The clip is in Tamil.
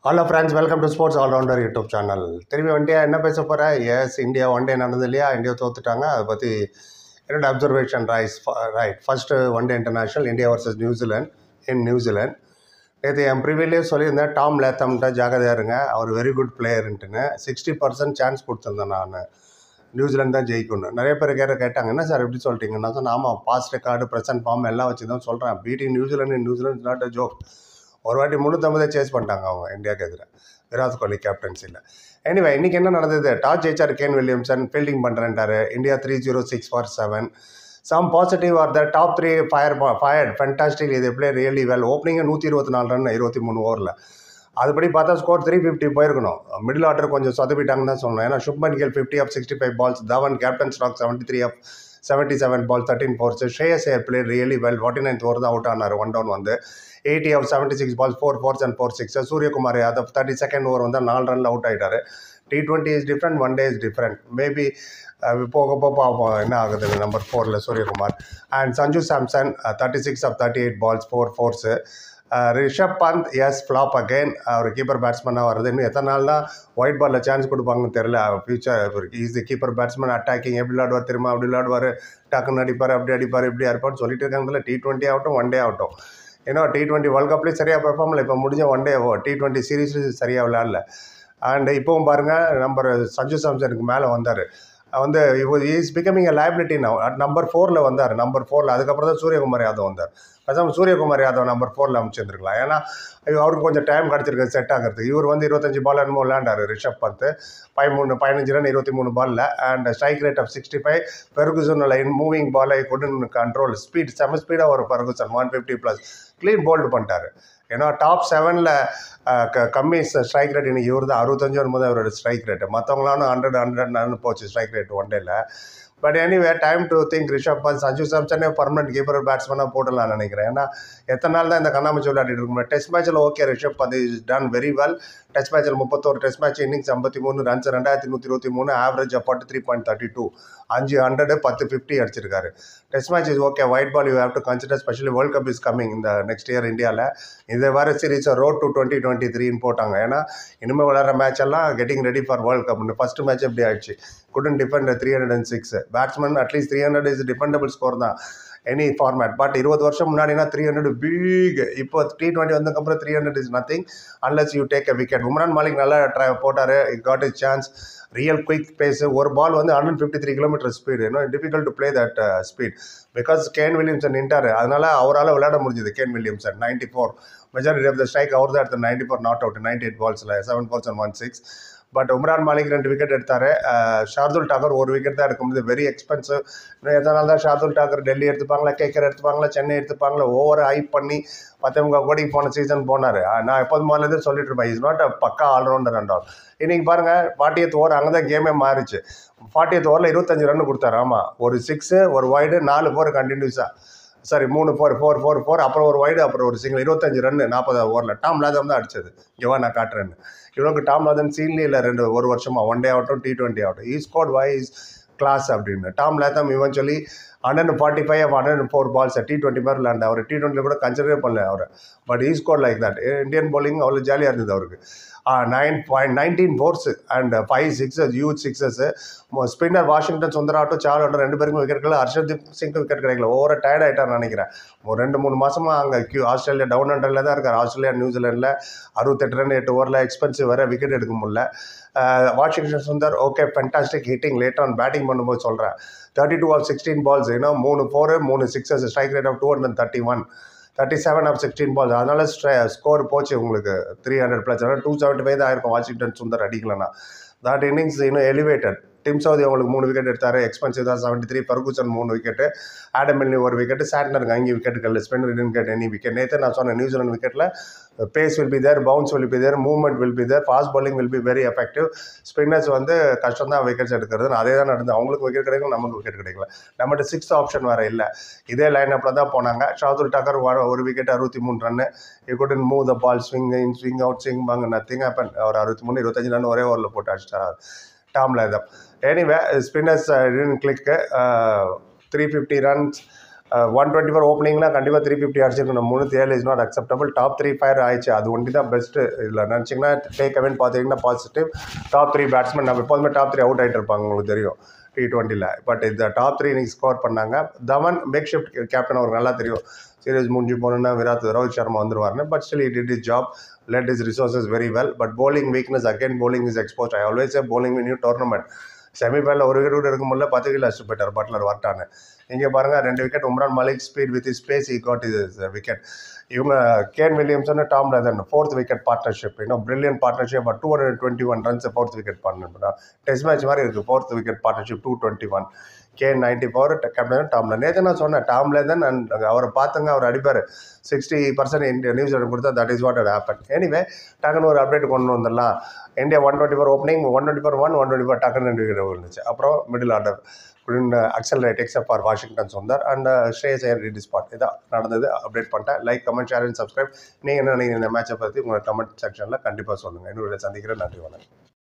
hello friends welcome to sports allrounder YouTube channel திரும்பி வண்டியா என்ன பேச போகிறேன் எஸ் இந்தியா ஒன் டே நடந்தது இல்லையா இந்தியா தோத்துட்டாங்க அதை பற்றி என்னோட அப்சர்வேஷன் ரைஸ் right first one day international India versus New Zealand in New Zealand நேற்று என் ப்ரிவிலே சொல்லியிருந்தேன் டாம் லேத்தம்கிட்ட ஜாகிரதையா இருங்க அவர் வெரி குட் பிளேயருன்ட்டுன்னு சிக்ஸ்டி பர்சன்ட் சான்ஸ் கொடுத்துருந்தேன் நான் நியூசிலாந்து தான் ஜெயிக்கணும் நிறைய பேர் கேட்ட கேட்டாங்க என்ன சார் எப்படி சொல்லிட்டீங்க நான் சொன்னேன் ஆமாம் பாஸ்ட் ரெக்கார்டு ப்ரெசன்ட் ஃபார்ம் எல்லாம் வச்சு தான் சொல்கிறேன் beating New Zealand New Zealand not a joke ஒரு வாட்டி முந்நூற்றம்பதே சேஸ் பண்ணிட்டாங்க அவங்க இந்தியாவுக்கு எதிராக விராட் கோலி கேப்டன்சியில் எனிவே இன்றைக்கி என்ன நடந்தது டாஸ் ஜெயிச்சார் கேன் வில்லியம்சன் ஃபீல்டிங் பண்ணுறேன்ட்டாரு India three zero six for seven some positive are the top three fire fired fantastic இது பிளே ரியலி வெல் ஓப்பனிங்கு நூற்றி இருபத்தி நாலு ரன் இருபத்தி மூணு ஓவரில் அதுபடி பார்த்தா ஸ்கோர் த்ரீ ஃபிஃப்டி போயிருக்கணும் மிடில் ஆர்டர் கொஞ்சம் சொதப்பிட்டாங்கன்னு தான் சொல்லணும் ஏன்னா Shubman Gill fifty off sixty five balls Dhawan captain ஸ்டாக் seventy three off seventy seven ball thirteen fours ஷேயஸ் ஏர் play really well forty ninth over தான் அவுட் ஆனார் ஒன் டவுன் வந்து eighty off seventy six balls four fours and four six Suryakumar Yadav thirty second over வந்து நாலு ரனில் அவுட் ஆகிட்டார் T twenty is different one day is different maybe போக போக பார்ப்போம் என்ன ஆகுது நம்பர் ஃபோரில் Suryakumar and Sanju Samson thirty six off thirty eight balls four fours Rishabh Pant is flop again அவர் கீப்பர் பேட்ஸ்மேனாக வருது இன்னும் எத்தனை நாள் தான் ஒயிட் பாலில் சான்ஸ் கொடுப்பாங்கன்னு தெரில future easy keeper batsman attacking எப்படி விளாடுவார் திரும்ப அப்படி விளாடுவார் டக்குன்னு அடிப்பார் அப்படி அடிப்பார் இப்படி அடிப்பார்னு சொல்லிட்டு இருக்காங்கல்ல டி டுவெண்ட்டி ஆகட்டும் ஒன் டே ஆகட்டும் ஏன்னா டி டுவெண்ட்டி வேர்ல்ட் கப்லேயும் சரியாக பெர்ஃபார்ம் இல்லை இப்போ முடிஞ்ச ஒன் டே டி டுவெண்ட்டி சீரீஸ்லையும் சரியாக விளையாடல அண்ட் இப்போவும் பாருங்கள் நம்பர் சஞ்சு சாம்சனுக்கு மேலே வந்தார் வந்து இப்போ is becoming a liability now at number ஃபோரில் வந்தார் நம்பர் ஃபோரில் அதுக்கப்புறம் தான் சூரியகுமார் யாதவ் வந்தார் பேசாமல் சூரியகுமார் யாதவ் நம்பர் ஃபோரில் அமைச்சிருந்துருக்கலாம் ஏன்னா அவருக்கு கொஞ்சம் டைம் கிடச்சிருக்கு செட் ஆகிறதுக்கு இவர் வந்து இருபத்தஞ்சி பால் என்னமோ விளையாண்டார் ரிஷப் பந்த் பதிமூணு பதினஞ்சு ரன் இருபத்தி மூணு பாலில் and strike rate of sixty five Ferguson line moving பாலை கொண்டு கண்ட்ரோல் ஸ்பீட் செம ஸ்பீடாக வரும் Ferguson one fifty plus clean bowled பண்ணிட்டார் ஏன்னா டாப் செவனில் க கம்மி ஸ்ட்ரைக் ரேட் இன்னைக்கு இவர் தான் அறுபத்தஞ்சு வரும்போது அவரோட ஸ்ட்ரைக் ரேட்டு மற்றவங்களாம் ஹண்ட்ரட் ஹண்ட்ரட் போச்சு ஸ்ட்ரைக் ரேட் ஒன் டேல but anyway time to think Rishabh Pant Sanju சாம்சனே பர்மனெண்ட் கீப்பர் பேட்ஸ்மேனாக போடலாம் நினைக்கிறேன் ஏன்னா எத்தனை நாள் தான் இந்த கண்ணாமூச்சி விளையாடிட்டு இருக்கும் டெஸ்ட் மேட்ச்சில் okay Rishabh Pant is done very well test மேட்ச்சில் முப்பத்தோரு டெஸ்ட் மேட்ச் இன்னிங்ஸ் ஐம்பத்தி மூணு ரன்ஸ் ரெண்டாயிரத்தி நூற்றி இருபத்தி மூணு average forty three point thirty two அஞ்சு ஹண்ட்ரடு பத்து ஃபிஃப்டி அடிச்சிருக்காரு test match is okay white ball you have to consider specially world cup is coming இந்த நெக்ஸ்ட் இயர் இந்தியாவில் இந்த வார சீரீஸை ரோட் டு டுவெண்ட்டி டுவெண்ட்டி த்ரீன்னு போட்டாங்க ஏன்னா இனிமேல் விளாட்ற மேட்ச் எல்லாம் கெட்டிங் ரெடி ஃபார் வேர்ல்ட் கப்னு ஃபஸ்ட் மேட்ச் எப்படி ஆயிடுச்சு குடன் defend three hundred and six batsman at least three hundred is dependable score தான் எனி ஃபார்மேட் பட் இருபது வருஷம் முன்னாடினா த்ரீ ஹண்ட்ரட் பீக் இப்போ டி டுவெண்ட்டி வந்ததுக்கப்புறம் three hundred is nothing unless you take a wicket Umran Malik நல்லா ட்ரை போட்டார் it got is chance real quick pace ஒரு பால் வந்து hundred fifty three kilometre speed இன்னும் difficult to play that speed because Kane Williamson நின்ட்டார் அதனால் அவரால் விளையாட முடிஞ்சது Kane Williamson ninety four majority of the strike அவர் தான் எடுத்தார் ninety four not out ninety eight பால்ஸில் seven fours and one six but Umran Malik ரெண்டு விக்கெட் எடுத்தார் ஷார்துல் டாக்கர் ஒரு விக்கெட் தான் எடுக்கும்போது வெரி எக்ஸ்பென்சிவ் இன்னும் எத்தனை நாள் தான் ஷார்துல் டாக்கர் டெல்லி எடுத்துப்பாங்களா கேக்கர் எடுத்துப்பாங்களா சென்னை எடுத்துப்பாங்களா ஓவர் ஹைப் பண்ணி பத்தவங்க கோடிக்கு போன சீசன் போனார் நான் எப்போது முதல்ல சொல்லிட்டு இருப்பேன் இஸ் நாட் அ பக்கா ஆல்ரவுண்டர் அண்ட் ஆல் இன்னைக்கு பாருங்கள் ஃபார்ட்டியத் ஓவர் அங்கே தான் கேமே மாறிச்சு ஃபார்ட்டியத் ஓவரில் இருபத்தஞ்சு ரன் கொடுத்தாரு ஆமாம் ஒரு சிக்ஸு ஒரு வைடு நாலு ஃபோர் கண்டினியூஸாக சாரி மூணு ஃபோர் ஃபோர் ஃபோர் ஃபோர் அப்புறம் ஒரு வைடு அப்புறம் ஒரு சிங்கிள் இருபத்தஞ்சு ரன் நாற்பது ஓவரில் டாம் லாதம் தான் அடிச்சது இவா நான் காட்டுறேன்னு இவனுக்கு டாம் லாதன் சீன்லேயே இல்லை ரெண்டு ஒரு வருஷமாக ஒன் டே ஆகட்டும் டி டுவெண்ட்டி ஆகட்டும் ஈ ஸ்கோட் வைஸ் கிளாஸ் அப்படின்னு டாம் லேத்தம் இவன் சொல்லி hundred forty five hundred four balls T twenty மாதிரி விளாண்டு அவர் டி டுவெண்ட்டியில் கூட கன்சிடரே பண்ணல அவர் but he score like that Indian bowling அவ்வளோ ஜாலியாக இருந்தது அவருக்கு nine point nineteen fours and five sixes யூத் சிக்ஸஸ் ஸ்பின்னர் வாஷிங்டன் சுந்தராட்டும் சார்லட்டும் ரெண்டு பேருக்கும் விக்கெட் கிடைக்கல ஹர்ஷதீப் சிங்க்கு விக்கெட் கிடைக்கல ஓவர டயர்ட் ஆகிட்டார் நினைக்கிறேன் ஒரு ரெண்டு மூணு மாதமாக அங்கே கியூ ஆஸ்திரேலியா டவுன் ஹண்ட்ரடில் தான் இருக்கார் ஆஸ்திரேலியா நியூசிலாண்டில் அறுபத்தெட்டு ரன் எட்டு ஓவரில் எக்ஸ்பென்சிவ் வேறு விக்கெட் எடுக்க முடியல Washington Sundar okay fantastic hitting later on batting பண்ணும்போது சொல்கிறேன் thirty two off sixteen balls ஏன்னா மூணு ஃபோரு மூணு sixes strike rate of two hundred thirty one thirty seven off sixteen balls அதனால ஸ்ட்ரை ஸ்கோர் போச்சு உங்களுக்கு த்ரீ ஹண்ட்ரட் ப்ளஸ் ஆனால் டூ செவன்ட்டி ஃபைவ் தான் இருக்கும் வாஷிங்டன் சுந்தர் அடிக்கலன்னா தட் இன்னிங்ஸ் இன்னும் எலிவேட்டட் டிம் சவுதி அவங்களுக்கு மூணு விக்கெட் எடுத்தார் எக்ஸ்பென்சிவ் தான் செவன்ட்டி த்ரீ பர்குசன் மூணு விக்கெட்டு ஆடம் மில்னி ஒரு விக்கெட்டு சாட்னருக்கு அங்கே விக்கெட்டுகள் ஸ்பெண்டர் இடன் கெட் எனி விக்கெட் நேற்று நான் சொன்னேன் நியூசிலாந்து விக்கெட்டில் pace will be there bounce will be there movement will be there fast bowling will be very effective spinners வந்து கஷ்டம் தான் விக்கெட்ஸ் எடுக்கிறது அதே தான் நடந்து அவங்களுக்கு விக்கெட் கிடைக்கும் நமக்கு விக்கெட் கிடைக்கல நம்மகிட்ட சிக்ஸ்த் ஆப்ஷன் வேறு இல்லை இதே லைன் அப்பில் தான் போனாங்க ஷாதுல் டக்கர் ஒரு விக்கெட் அறுபத்தி மூணு run you couldn't move the ball swing in swing out swing பாங்க நத்திங் ஹேப்பன் ஒரு அறுபத்தி மூணு இருபத்தஞ்சு ரன் ஒரே ஓவரில் போட்டு அடிச்சிட்டார் Tom Latham anyway spinners click three fifty runs one twenty four ஓப்பனிங்னா கண்டிப்பாக த்ரீ ஃபிஃப்டி அடிச்சிருக்கணும் மூணு ஏழு is not acceptable top three fire ஆயிடுச்சு அது ஒண்டி தான் பெஸ்ட்டு இதில் நினச்சிங்கன்னா டேக் அவேன்னு பார்த்தீங்கன்னா பாசிட்டிவ் டாப் த்ரீ பேட்ஸ்மேன் நம்ம எப்போதுமே டாப் த்ரீ அவுட் ஆகிட்டு இருப்பாங்க உங்களுக்கு தெரியும் டி டுவெண்ட்டியில் பட் இந்த டாப் த்ரீ இன்னைக்கு ஸ்கோர் பண்ணாங்க தமன் மேக் ஷிஃப்ட் கேப்டன் அவருக்கு நல்லா தெரியும் சீரியஸ் முடிஞ்சு போனோன்னா விராட் ரோஹித் சர்மா வந்துருவாருன்னு but still it it is job let is resources very well but bowling weakness again bowling is exposed I always a bowling new tournament செமிஃபைனலில் ஒரு விக்கெட் கூட எடுக்க முடியல பத்து விக்கெட் அடிச்சு போயிட்டார் பட்லர் வரட்டான்னு இங்கே பாருங்கள் ரெண்டு wicket Umran Malik speed with space he got is wicket இவங்க Kane Williamson Tom Latham fourth wicket partnership இன்னும் brilliant partnership two hundred twenty one runs fourth wicket partner test match மாதிரி இருக்குது fourth wicket partnership two twenty one K ninety four captain டாம்ல நேற்று நான் சொன்னேன் டாம்ல தான் நான் அவரை பார்த்துங்க அவர் அடிப்பார் சிக்ஸ்டி பர்சன்ட் இந்தியா நியூஸ் கொடுத்தா that is what at happen anyway டக்குன்னு ஒரு அப்டேட் கொண்டு வந்துடலாம் India one twenty four opening one twenty four one one twenty four டக்குன்னு ரெண்டு விக்கெட் விழுந்துச்சு அப்புறம் middle order accelerate except for Washington Sundar and Shreyas Iyer ready spot இதான் நடந்தது அப்டேட் பண்ணிட்டேன் like comment share and subscribe நீங்கள் என்ன நீங்கள் இந்த மேட்சை பற்றி உங்கள் கமெண்ட் செக்ஷனில் கண்டிப்பாக சொல்லுங்கள் இன்னொரு சந்திக்கிறேன் நன்றி வணக்கம்